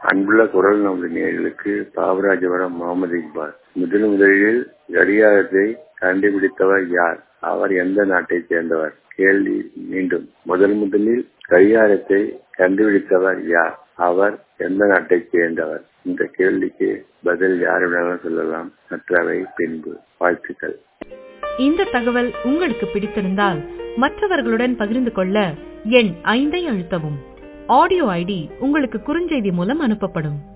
அன்புள்ள குரல் நமது நேர்களுக்கு பாபராஜபுரம் முகமது இக்பால் முதல் முதலில் கடிகாரத்தை கண்டுபிடித்தவர் யார் அவர் எந்த நாட்டை சேர்ந்தவர் கேள்வி மீண்டும் முதல் முதலில் கடிகாரத்தை கண்டுபிடித்தவர் யார் அவர் எந்த நாட்டை சேர்ந்தவர் இந்த கேள்விக்கு பதில் யாரிடம் சொல்லலாம் மற்றவை பின்பு வாழ்த்துக்கள் இந்த தகவல் உங்களுக்கு பிடித்திருந்தால் மற்றவர்களுடன் பகிர்ந்து கொள்ள எண் ஐந்தை அழுத்தவும் ஆடியோ ஐடி உங்களுக்கு குறுஞ்செய்தி மூலம் அனுப்பப்படும்